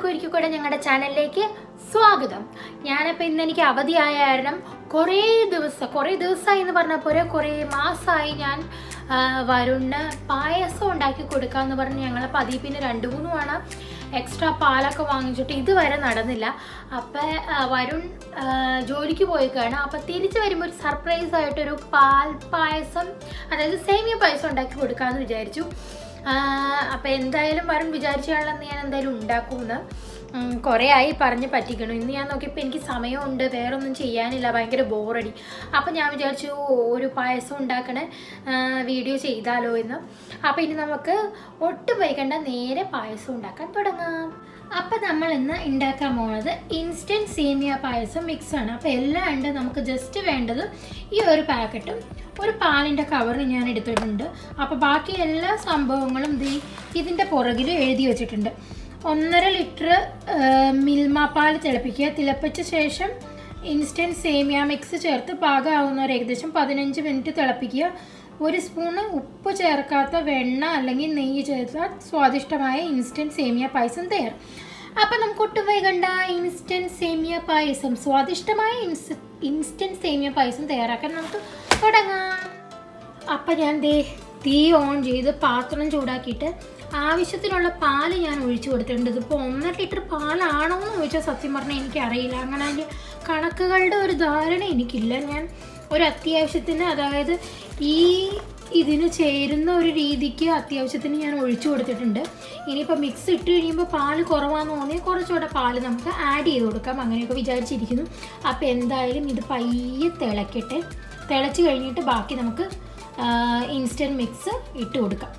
എല്ലാവർക്കും ഒരിക്കൽ കൂടെ ഞങ്ങളുടെ ചാനലിലേക്ക് സ്വാഗതം ഞാനിപ്പോൾ ഇന്ന് എനിക്ക് അവധിയായ കാരണം കുറേ ദിവസം കുറേ ദിവസമായി എന്ന് പറഞ്ഞ പോലെ കുറേ മാസമായി ഞാൻ ആ, വരുണിന് പായസം ഉണ്ടാക്കി കൊടുക്കാമെന്ന് പറഞ്ഞ് ഞങ്ങൾ പതിപ്പിന് രണ്ട് മൂന്ന് തവണ എക്സ്ട്രാ പാലൊക്കെ വാങ്ങിച്ചിട്ട് ഇതുവരെ നടന്നില്ല അപ്പം വരുൺ ആ, ജോലിക്ക് പോയിക്കാണ് അപ്പം തിരിച്ച് വരുമ്പോൾ ഒരു സർപ്രൈസ് ആയിട്ടൊരു പാൽ പായസം അതായത് സേമിയ പായസം ഉണ്ടാക്കി കൊടുക്കാമെന്ന് വിചാരിച്ചു അപ്പം എന്തായാലും വരുൺ വിചാരിച്ചാണെന്ന് ഞാൻ എന്തായാലും ഉണ്ടാക്കുമെന്ന് ഉം, കുറേ ആയി പറഞ്ഞ് പറ്റിക്കണം ഇന്ന് ഞാൻ നോക്കിയപ്പോൾ എനിക്ക് സമയമുണ്ട് വേറെ ഒന്നും ചെയ്യാനില്ല ഭയങ്കര ബോറടി അപ്പം ഞാൻ വിചാരിച്ചു ഒരു പായസം ഉണ്ടാക്കണ ആ, വീഡിയോ ചെയ്താലോ എന്ന് അപ്പം ഇനി നമുക്ക് ഒട്ടും വൈകണ്ട നേരെ പായസം ഉണ്ടാക്കാൻ തുടങ്ങാം അപ്പം നമ്മൾ ഇന്ന് ഉണ്ടാക്കാൻ പോകുന്നത് ഇൻസ്റ്റൻറ്റ് സേമിയ പായസം മിക്സ് ആണ് അപ്പോൾ എല്ലാം ഉണ്ട് നമുക്ക് ജസ്റ്റ് വേണ്ടത് ഈ ഒരു പാക്കറ്റും ഒരു പാലിൻ്റെ കവർ ഞാൻ എടുത്തിട്ടുണ്ട് അപ്പോൾ ബാക്കി എല്ലാ സംഭവങ്ങളും ദീ ഇതിൻ്റെ പുറകിൽ എഴുതി വെച്ചിട്ടുണ്ട് ഒന്നര ലിറ്റർ മിൽമ പാൽ തിളപ്പിക്കുക തിളപ്പിച്ച ശേഷം ഇൻസ്റ്റൻറ്റ് സേമിയ മിക്സ് ചേർത്ത് പാകമാവുന്ന ഒരു ഏകദേശം പതിനഞ്ച് മിനിറ്റ് തിളപ്പിക്കുക ഒരു സ്പൂണ് ഉപ്പ് ചേർക്കാത്ത വെണ്ണ അല്ലെങ്കിൽ നെയ്യ് ചേർത്ത സ്വാദിഷ്ടമായ ഇൻസ്റ്റൻറ്റ് സേമിയ പായസം തയ്യാർ അപ്പം നമുക്ക് ഒട്ടും വൈകണ്ട ഇൻസ്റ്റൻറ്റ് സേമിയ പായസം സ്വാദിഷ്ടമായ ഇൻസ് ഇൻസ്റ്റൻറ്റ് സേമിയ പായസം തയ്യാറാക്കാൻ നമുക്ക് തുടങ്ങാം അപ്പം ഞാൻ ദേ തീ ഓൺ ചെയ്ത് പാത്രം ചൂടാക്കിയിട്ട് ആവശ്യത്തിനുള്ള പാല് ഞാൻ ഒഴിച്ചു കൊടുത്തിട്ടുണ്ട് ഇതിപ്പോൾ ഒന്നര ലിറ്റർ പാലാണോ എന്ന് ചോദിച്ചാൽ സത്യം പറഞ്ഞാൽ എനിക്കറിയില്ല അങ്ങനെ അതിൻ്റെ കണക്കുകളുടെ ഒരു ധാരണ എനിക്കില്ല ഞാൻ ഒരു അത്യാവശ്യത്തിന് അതായത് ഈ ഇതിന് ചേരുന്ന ഒരു രീതിക്ക് അത്യാവശ്യത്തിന് ഞാൻ ഒഴിച്ചു കൊടുത്തിട്ടുണ്ട് ഇനിയിപ്പോൾ മിക്സ് ഇട്ട് കഴിയുമ്പോൾ പാല് കുറവാന്ന് തോന്നിയാൽ കുറച്ചുകൂടെ പാല് നമുക്ക് ആഡ് ചെയ്ത് കൊടുക്കാം അങ്ങനെയൊക്കെ വിചാരിച്ചിരിക്കുന്നു അപ്പോൾ എന്തായാലും ഇത് പയ്യെ തിളക്കട്ടെ തിളച്ച് കഴിഞ്ഞിട്ട് ബാക്കി നമുക്ക് ഇൻസ്റ്റൻറ്റ് മിക്സ് ഇട്ട് കൊടുക്കാം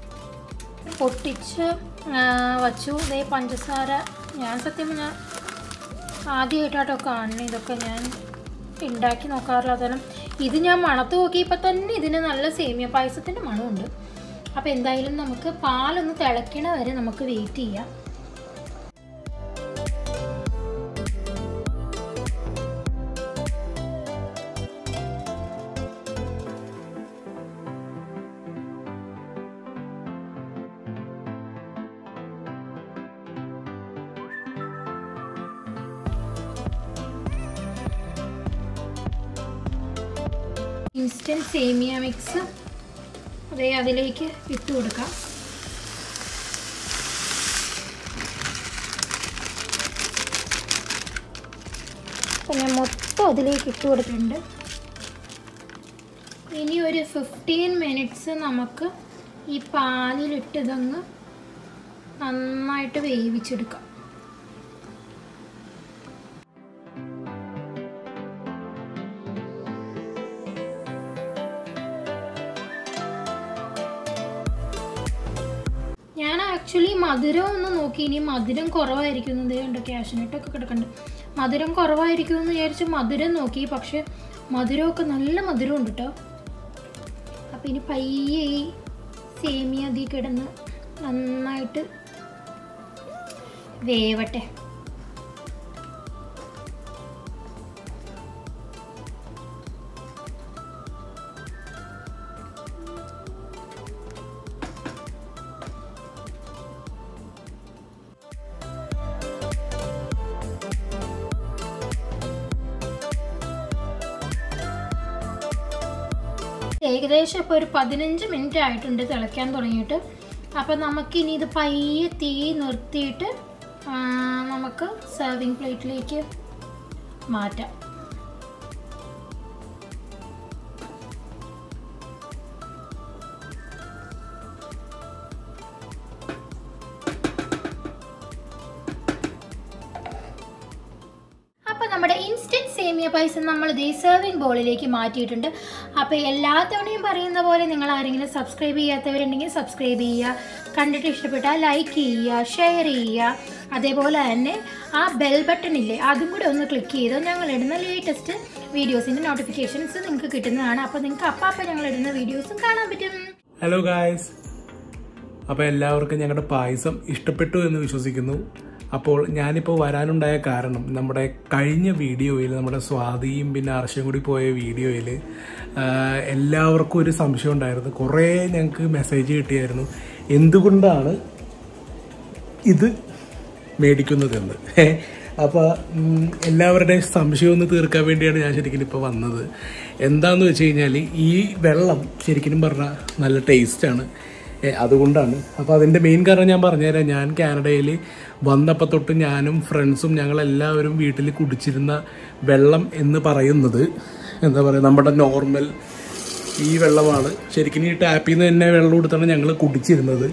പൊട്ടിച്ച് ആ, വച്ചു ഇതേ പഞ്ചസാര ഞാൻ സത്യം ഞാൻ ആദ്യമായിട്ടാട്ടോ കാണുന്നത് ഇതൊക്കെ ഞാൻ ഉണ്ടാക്കി നോക്കാറില്ല കാരണം ഇത് ഞാൻ മണത്ത് നോക്കിയപ്പോൾ തന്നെ ഇതിന് നല്ല സേമിയ പായസത്തിൻ്റെ മണമുണ്ട് അപ്പോൾ എന്തായാലും നമുക്ക് പാലൊന്ന് തിളയ്ക്കണ വരെ നമുക്ക് വെയിറ്റ് ചെയ്യാം ഇൻസ്റ്റൻറ്റ് സേമിയ മിക്സ് അതേ അതിലേക്ക് ഇട്ട് കൊടുക്കാം അപ്പം ഞാൻ മൊത്തം അതിലേക്ക് ഇട്ട് കൊടുത്തിട്ടുണ്ട് ഇനി ഒരു ഫിഫ്റ്റീൻ മിനിറ്റ്സ് നമുക്ക് ഈ പാലിലിട്ട് ഇതങ്ങ് നന്നായിട്ട് വേവിച്ചെടുക്കാം ഞാൻ ആക്ച്വലി മധുരം ഒന്ന് നോക്കി ഇനി മധുരം കുറവായിരിക്കും എന്ന് ഉണ്ട് ക്യാഷിനിട്ടൊക്കെ കിടക്കുന്നുണ്ട് മധുരം കുറവായിരിക്കും എന്ന് വിചാരിച്ച് മധുരം നോക്കി പക്ഷെ മധുരമൊക്കെ നല്ല മധുരം ഉണ്ട് കേട്ടോ അപ്പം ഇനി പയ്യെ ഈ സേമിയ അതിൽ കിടന്ന് നന്നായിട്ട് വേവട്ടെ ഏകദേശം ഇപ്പോൾ ഒരു പതിനഞ്ച് മിനിറ്റ് ആയിട്ടുണ്ട് തിളയ്ക്കാൻ തുടങ്ങിയിട്ട് അപ്പോൾ നമുക്കിനി ഇത് പയ്യെ തീ നിർത്തിയിട്ട് ആ, നമുക്ക് സെർവിങ് പ്ലേറ്റിലേക്ക് മാറ്റാം അപ്പോൾ നമ്മുടെ ഇൻസ്റ്റൻറ്റ് സേമിയ പായസം നമ്മൾ ഇതേ സെർവിങ് ബോളിലേക്ക് മാറ്റിയിട്ടുണ്ട് അപ്പോൾ എല്ലാ തവണയും പറയുന്ന പോലെ നിങ്ങൾ ആരെങ്കിലും സബ്സ്ക്രൈബ് ചെയ്യാത്തവരുണ്ടെങ്കിൽ സബ്സ്ക്രൈബ് ചെയ്യുക കണ്ടിട്ട് ഇഷ്ടപ്പെട്ടാൽ ലൈക്ക് ചെയ്യുക ഷെയർ ചെയ്യുക അതേപോലെ തന്നെ ആ ബെൽ ബട്ടൺ ഇല്ലേ അതും കൂടെ ഒന്ന് ക്ലിക്ക് ചെയ്താൽ ഞങ്ങൾ ഇടുന്ന ലേറ്റസ്റ്റ് വീഡിയോസിൻ്റെ നോട്ടിഫിക്കേഷൻസ് നിങ്ങൾക്ക് കിട്ടുന്നതാണ് അപ്പോൾ നിങ്ങൾക്ക് അപ്പം അപ്പം ഞങ്ങൾ ഇടുന്ന വീഡിയോസും കാണാൻ പറ്റും ഹലോ ഗായ്സ് അപ്പോൾ എല്ലാവർക്കും ഞങ്ങളുടെ പായസം ഇഷ്ടപ്പെട്ടു എന്ന് വിശ്വസിക്കുന്നു അപ്പോൾ ഞാനിപ്പോൾ വരാനുണ്ടായ കാരണം നമ്മുടെ കഴിഞ്ഞ വീഡിയോയിൽ നമ്മുടെ സ്വാതിയും പിന്നെ അർഷയും കൂടി പോയ വീഡിയോയിൽ എല്ലാവർക്കും ഒരു സംശയം ഉണ്ടായിരുന്നു കുറേ ഞങ്ങൾക്ക് മെസ്സേജ് കിട്ടിയായിരുന്നു എന്തുകൊണ്ടാണ് ഇത് മേടിക്കുന്നതെന്ന് അപ്പോൾ എല്ലാവരുടെയും സംശയം ഒന്ന് തീർക്കാൻ വേണ്ടിയാണ് ഞാൻ ശരിക്കും ഇപ്പോൾ വന്നത് എന്താണെന്ന് വെച്ച് കഴിഞ്ഞാൽ ഈ വെള്ളം ശരിക്കും പറഞ്ഞാൽ നല്ല ടേസ്റ്റാണ് ഏ, അതുകൊണ്ടാണ് അപ്പോൾ അതിൻ്റെ മെയിൻ കാരണം ഞാൻ പറഞ്ഞുതരാം ഞാൻ കാനഡയിൽ വന്നപ്പോൾ തൊട്ട് ഞാനും ഫ്രണ്ട്സും ഞങ്ങളെല്ലാവരും വീട്ടിൽ കുടിച്ചിരുന്ന വെള്ളം എന്ന് പറയുന്നത് എന്താ പറയുക നമ്മുടെ നോർമൽ ഈ വെള്ളമാണ് ശരിക്കും ഈ ടാപ്പിൽ നിന്ന് തന്നെ വെള്ളം കൊടുത്താണ് ഞങ്ങൾ കുടിച്ചിരുന്നത്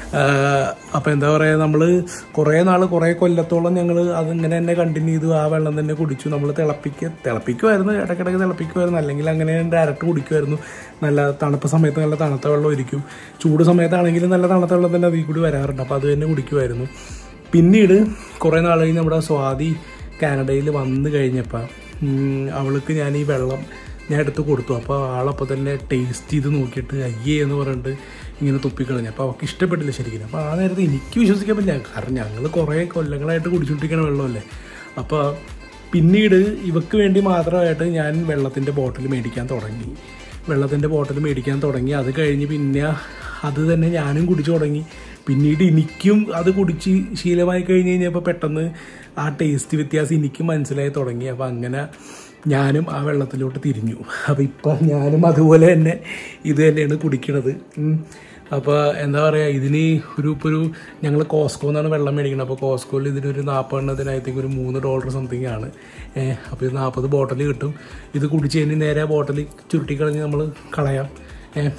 അപ്പോൾ എന്താ പറയുക നമ്മൾ കുറേ നാൾ കുറേ കൊല്ലത്തോളം ഞങ്ങൾ അതിങ്ങനെ തന്നെ കണ്ടിന്യൂ ചെയ്തു ആ വെള്ളം തന്നെ കുടിച്ചു നമ്മൾ തിളപ്പിക്ക തിളപ്പിക്കുമായിരുന്നു ഇടയ്ക്കിടയ്ക്ക് തിളപ്പിക്കുമായിരുന്നു അല്ലെങ്കിൽ അങ്ങനെ ഡയറക്റ്റ് കുടിക്കുമായിരുന്നു നല്ല തണുപ്പ് സമയത്ത് നല്ല തണുത്ത വെള്ളം ഒരിക്കും ചൂട് സമയത്താണെങ്കിലും നല്ല തണുത്ത വെള്ളം തന്നെ അതിൽ കൂടി വരാറുണ്ട് അപ്പോൾ അത് തന്നെ കുടിക്കുമായിരുന്നു പിന്നീട് കുറേ നാൾ കഴിഞ്ഞ് നമ്മുടെ സ്വാതി കാനഡയിൽ വന്നു കഴിഞ്ഞപ്പോൾ ഉം, അവൾക്ക് ഞാൻ ഈ വെള്ളം ഞാൻ എടുത്ത് കൊടുത്തു അപ്പോൾ ആളപ്പോൾ തന്നെ ടേസ്റ്റ് ചെയ്ത് നോക്കിയിട്ട് അയ്യേ എന്ന് പറഞ്ഞിട്ട് ഇങ്ങനെ തുപ്പിക്കളഞ്ഞു അപ്പോൾ അവൾക്ക് ഇഷ്ടപ്പെട്ടില്ല ശരിക്കും അപ്പോൾ ആ നേരത്ത് എനിക്ക് വിശ്വസിക്കാൻ പറ്റില്ല കാരണം ഞങ്ങൾ കുറേ കൊല്ലങ്ങളായിട്ട് കുടിച്ചുകൊണ്ടിരിക്കുന്ന വെള്ളമല്ലേ അപ്പോൾ പിന്നീട് ഇവക്ക് വേണ്ടി മാത്രമായിട്ട് ഞാൻ വെള്ളത്തിൻ്റെ ബോട്ടിൽ മേടിക്കാൻ തുടങ്ങി വെള്ളത്തിൻ്റെ ബോട്ടിൽ മേടിക്കാൻ തുടങ്ങി അത് കഴിഞ്ഞ് പിന്നെ അത് തന്നെ ഞാനും കുടിച്ചു തുടങ്ങി പിന്നീട് എനിക്കും അത് കുടിച്ച് ശീലമായി കഴിഞ്ഞ് കഴിഞ്ഞപ്പോൾ പെട്ടെന്ന് ആ ടേസ്റ്റ് വ്യത്യാസം എനിക്കും മനസ്സിലായി തുടങ്ങി അപ്പോൾ അങ്ങനെ ഞാനും ആ വെള്ളത്തിലോട്ട് തിരിഞ്ഞു അപ്പോൾ ഇപ്പം ഞാനും അതുപോലെ തന്നെ ഇത് തന്നെയാണ് കുടിക്കണത് ഉം. അപ്പോൾ എന്താ പറയുക ഇതിന് ഒരു ഇപ്പോൾ ഒരു ഞങ്ങൾ കോസ്കോ എന്നാണ് വെള്ളം മേടിക്കുന്നത് അപ്പോൾ കോസ്കോയിൽ ഇതിനൊരു നാൽപ്പതെണ്ണത്തിനകത്തേക്ക് ഒരു മൂന്ന് ഡോളർ സംതിങ് ആണ് ഏഹ് അപ്പോൾ ഇത് നാൽപ്പത് ബോട്ടിൽ കിട്ടും ഇത് കുടിച്ച് കഴിഞ്ഞ് നേരെ ആ ബോട്ടിൽ ചുരുട്ടിക്കളഞ്ഞ് നമ്മൾ കളയാം ഏഹ്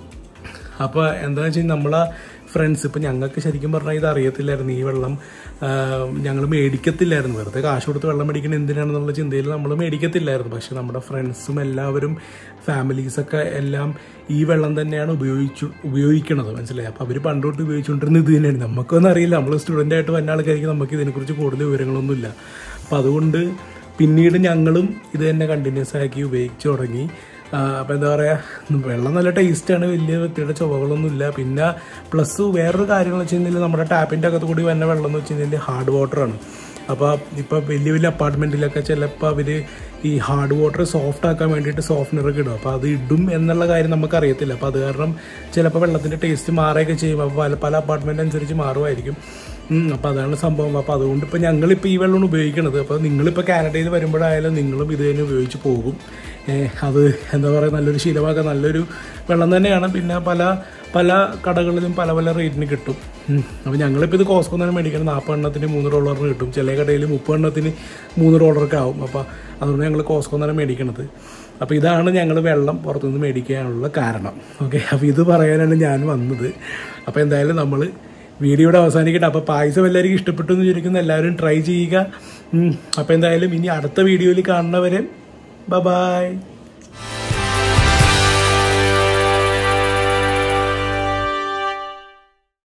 അപ്പോൾ എന്താണെന്ന് വെച്ച് കഴിഞ്ഞാൽ നമ്മളെ ഫ്രണ്ട്സ് ഇപ്പം ഞങ്ങൾക്ക് ശരിക്കും പറഞ്ഞാൽ ഇത് അറിയത്തില്ലായിരുന്നു ഈ വെള്ളം ഞങ്ങൾ മേടിക്കത്തില്ലായിരുന്നു വെറുതെ കാശ് കൊടുത്ത് വെള്ളം മേടിക്കുന്നത് എന്തിനാണെന്നുള്ള ചിന്തയിൽ നമ്മൾ മേടിക്കത്തില്ലായിരുന്നു പക്ഷെ നമ്മുടെ ഫ്രണ്ട്സും എല്ലാവരും ഫാമിലീസൊക്കെ എല്ലാം ഈ വെള്ളം തന്നെയാണ് ഉപയോഗിച്ചു ഉപയോഗിക്കണത് മനസ്സിലായി അപ്പോൾ അവർ പണ്ട് തൊട്ട് ഉപയോഗിച്ചുകൊണ്ടിരുന്നത് ഇത് തന്നെയാണ് നമുക്കൊന്നും അറിയില്ല നമ്മൾ സ്റ്റുഡൻ്റ് ആയിട്ട് വന്ന ആൾക്കാർക്ക് നമുക്ക് ഇതിനെക്കുറിച്ച് കൂടുതൽ വിവരങ്ങളൊന്നുമില്ല അപ്പോൾ അതുകൊണ്ട് പിന്നീട് ഞങ്ങളും ഇത് തന്നെ കണ്ടിന്യൂസ് ആക്കി ഉപയോഗിച്ച് തുടങ്ങി അപ്പോൾ എന്താ പറയുക വെള്ളം നല്ല ടേസ്റ്റാണ് വലിയ വ്യക്തിയുടെ ചുവകളൊന്നുമില്ല പിന്നെ പ്ലസ് വേറൊരു കാര്യം എന്ന് വെച്ച് കഴിഞ്ഞാൽ നമ്മുടെ ടാപ്പിൻ്റെ അകത്ത് കൂടി വരുന്ന വെള്ളം എന്ന് വെച്ച് കഴിഞ്ഞാൽ ഹാർഡ് വാട്ടറാണ് അപ്പോൾ ഇപ്പോൾ വലിയ വലിയ അപ്പാർട്ട്മെൻറ്റിലൊക്കെ ചിലപ്പോൾ അവർ ഈ ഹാർഡ് വാട്ടർ സോഫ്റ്റ് ആക്കാൻ വേണ്ടിയിട്ട് സോഫ്റ്റ്നറൊക്കെ ഇടും അപ്പോൾ അത് ഇടും എന്നുള്ള കാര്യം നമുക്ക് അറിയത്തില്ല അപ്പോൾ അത് കാരണം ചിലപ്പോൾ വെള്ളത്തിൻ്റെ ടേസ്റ്റ് മാറുകയൊക്കെ ചെയ്യും അപ്പോൾ പല പല അപ്പാർട്ട്മെൻറ്റ് അനുസരിച്ച് മാറുമായിരിക്കും ഉം, അപ്പോൾ അതാണ് സംഭവം അപ്പോൾ അതുകൊണ്ട് ഇപ്പോൾ ഞങ്ങളിപ്പോൾ ഈ വെള്ളമാണ് ഉപയോഗിക്കുന്നത് അപ്പോൾ നിങ്ങളിപ്പോൾ കാനഡയിൽ വരുമ്പോഴായാലും നിങ്ങളും ഇത് തന്നെ ഉപയോഗിച്ച് പോകും ഏ, അത് എന്താ പറയുക നല്ലൊരു ശീലമാക്കാൻ നല്ലൊരു വെള്ളം തന്നെയാണ് പിന്നെ പല പല കടകളിലും പല പല റേറ്റിന് കിട്ടും ഉം. അപ്പോൾ ഞങ്ങളിപ്പോൾ ഇത് കോസ്കോ തന്നെ മേടിക്കണം നാൽപ്പത് എണ്ണത്തിന് മൂന്ന് ഡോളറിന് കിട്ടും ചില കടയിൽ മുപ്പത് എണ്ണത്തിന് മൂന്ന് ഡോളറൊക്കെ ആവും അപ്പോൾ അതുകൊണ്ട് ഞങ്ങൾ കോസ്കോ തന്നെ മേടിക്കണത് അപ്പോൾ ഇതാണ് ഞങ്ങൾ വെള്ളം പുറത്തുനിന്ന് മേടിക്കാനുള്ള കാരണം ഓക്കെ അപ്പോൾ ഇത് പറയാനാണ് ഞാൻ വന്നത് അപ്പോൾ എന്തായാലും നമ്മൾ വീഡിയോയുടെ അവസാനിക്കട്ടെ അപ്പോൾ പായസം എല്ലാവർക്കും ഇഷ്ടപ്പെട്ടു എന്ന് വിചാരിക്കുന്ന എല്ലാവരും ട്രൈ ചെയ്യുക ഉം. അപ്പോൾ എന്തായാലും ഇനി അടുത്ത വീഡിയോയിൽ കാണുന്നവരെ ബ ബായ്